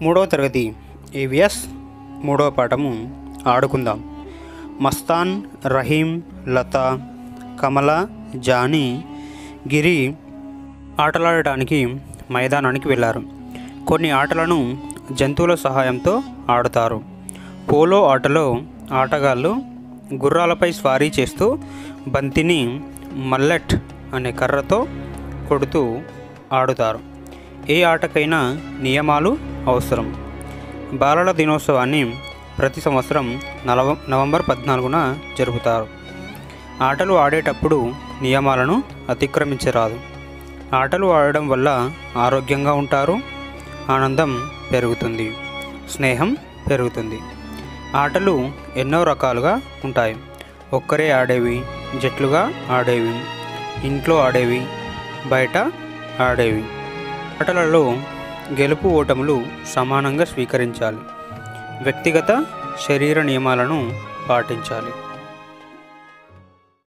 మూడవ తరగతి ఏవిఎస్ మూడవ పాఠము ఆడుకుందాం మస్తాన్ రహీం లత కమల జానీ గిరి ఆటలాడటానికి మైదానానికి వెళ్ళారు కొన్ని ఆటలను జంతువుల సహాయంతో ఆడుతారు పోలో ఆటలో ఆటగాళ్ళు గుర్రాలపై స్వారీ చేస్తూ బంతిని మల్లెట్ అనే కర్రతో కొడుతూ ఆడుతారు ఏ ఆటకైనా నియమాలు అవసరం బాలల దినోత్సవాన్ని ప్రతి సంవత్సరం నలవ నవంబర్ పద్నాలుగున జరుపుతారు ఆటలు ఆడేటప్పుడు నియమాలను అతిక్రమించరాదు ఆటలు ఆడడం వల్ల ఆరోగ్యంగా ఉంటారు ఆనందం పెరుగుతుంది స్నేహం పెరుగుతుంది ఆటలు ఎన్నో రకాలుగా ఉంటాయి ఒక్కరే ఆడేవి జట్లుగా ఆడేవి ఇంట్లో ఆడేవి బయట ఆడేవి ఆటలలో గెలుపు ఓటములు సమానంగా స్వీకరించాలి వ్యక్తిగత శరీర నియమాలను పాటించాలి